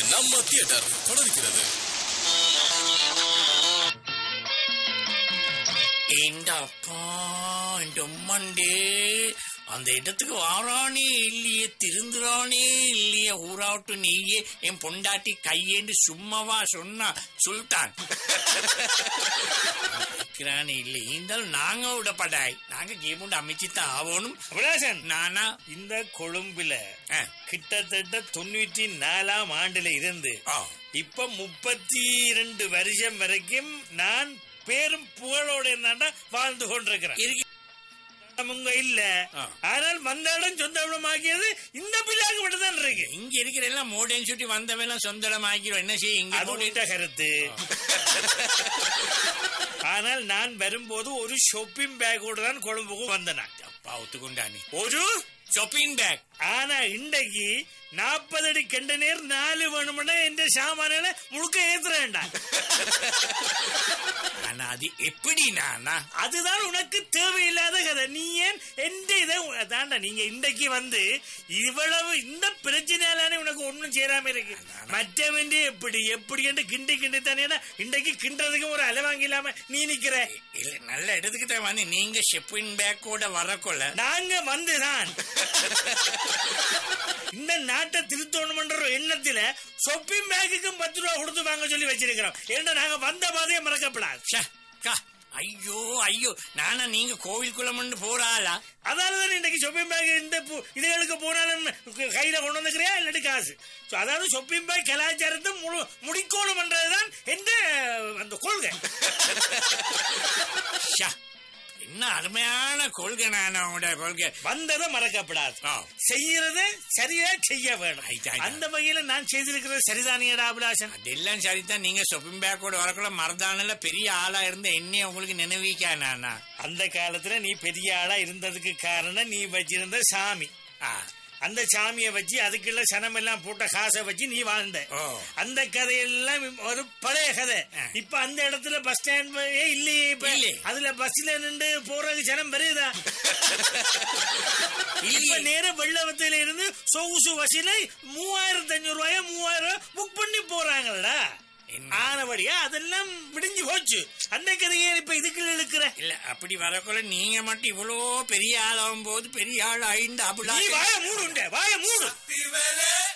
நம்ம தியேட்டர் தொடர்கிறது இந்த அப்பா இந்த உம்மண்டே அந்த இடத்துக்கு வாரானே இல்லையே திருந்துறானே இல்லையே ஊராட்டு நீயே என் பொண்டாட்டி கையேண்டு சும்மாவா சொன்னா சுல்தான் இருக்கிறானே இல்லை இருந்தாலும் நாங்க விடப்படாய் நாங்க கேமுண்டு அமைச்சுத்தான் ஆகணும் அபிலாஷன் நானா இந்த கொழும்புல ஆ, கிட்டத்தட்ட தொண்ணூற்றி நாலாம் ஆண்டுல இருந்து ஆ, இப்ப முப்பத்தி இரண்டு வருஷம் வரைக்கும் நான் பேரும் புகழோட என்னடா வாழ்ந்து கொண்டிருக்கிறேன் இருக்கு இங்க இல்ல ஆ. ஆனால் வந்த இடம் சொந்த இடம் ஆக்கியது இந்த பிள்ளைக்கு மட்டும் தான் இருக்கு இங்க இருக்கிற எல்லாம் மோடேன்னு சுட்டி வந்தவெல்லாம் சொந்தம் ஆக்கிரும் என்ன செய்ய இங்க அது மோடேன் உண்ட கருத்து ஆனால் நான் வரும்போது ஒரு ஷாப்பிங் பேக்கோட தான் கொழும்புக்கு வந்தேன் நான். அப்பா ஒத்துக்கொண்டானே ஒரு ஷாப்பிங் பேக் ஆனா இன்றைக்கு நாற்பது அடி கெண்ட நேர் நாலு வேணும்னா எந்த சாமான முழுக்க ஏத்துறேன்டா ஆனா அது எப்படி நானா அதுதான் உனக்கு தேவையில்லாத கதை நீ ஏன் எந்த இதை தாண்டா நீங்க இன்றைக்கு வந்து இவ்வளவு இந்த பிரச்சனையாலே உனக்கு ஒண்ணும் சேராம இருக்கு மற்றவன் எப்படி எப்படி என்று கிண்டி கிண்டி தானே இன்றைக்கு கிண்டுறதுக்கு ஒரு அலைவாங்க இல்லாம நீ நிக்கிற இல்ல நல்ல இடத்துக்கு தான் வந்து நீங்க ஷிப்பிங் பேக்கோட வரக்கொள்ள நாங்க வந்துதான் இந்த நாட்டை திருத்தணும்ன்ற ஒரு எண்ணத்துல சொப்பிங் பேக்குக்கும் பத்து ரூபா கொடுத்து வாங்க சொல்லி வச்சிருக்கிறோம் ஏன்னா நாங்க வந்த பாதையை மறக்கப்படாது ச்சே, கா, ஐயோ ஐயோ நானா நீங்க கோவில் குளம்னு போறாளா அதாலதான் இன்னைக்கு ஷாப்பிங் பேக் இந்த பு- இதுகளுக்கு போனாலும் கையில கொண்டு வந்துக்கிறியா இல்லாட்டி காசு So, அதாவது ஷாப்பிங் பேக் கலாச்சாரத்தை முழு முடிக்கோணும் பண்றதுதான் எந்த அந்த கொள்கை ச்சே, என்ன அருமையான கொள்கை நானா உங்களோட கொள்கை வந்ததை மறக்கப்படாது ஆ. செய்யறத சரியா செய்ய வேணும் ஆயிட்டு, ஆயிட்டு. அந்த வகையில நான் செய்திருக்கிறது சரிதானியடா அபிலாஷன் அதெல்லாம் சரிதான் நீங்க ஷாப்பிங் பேக்கோட வரக்குள்ள மரதானல பெரிய ஆளா இருந்த என்னைய உங்களுக்கு நினைவிக்கா நானா அந்த காலத்துல நீ பெரிய ஆளா இருந்ததுக்கு காரணம் நீ வச்சிருந்த சாமி ஆ, அந்த சாமியை வச்சு அதுக்குள்ள சனம் எல்லாம் போட்ட காசை வச்சு நீ வாழ்ந்த ஓ. அந்த கதையெல்லாம் ஒரு பழைய கதை ஆ. இப்ப அந்த இடத்துல பஸ் ஸ்டாண்ட் இல்லையே இப்ப இல்லையே. அதுல பஸ்ல நின்று போறதுக்கு ஜனம் வருதா இப்ப இல்லையே. நேர வெள்ளவத்தில இருந்து சொகுசு வசூல மூவாயிரத்தி அஞ்சூறு ரூபாய மூவாயிரம் புக் பண்ணி போறாங்கல்ல என்ன? ஆனபடியா அதெல்லாம் விடிஞ்சு போச்சு அந்த கதையை இப்ப இதுக்குள்ள இழுக்கிற இல்ல அப்படி வரக்குள்ள நீங்க மட்டும் இவ்வளோ பெரிய ஆளாகும் போது பெரிய ஆள் ஆயிண்டு நீ அப்படி வாய மூடு வாய மூடு திவேலே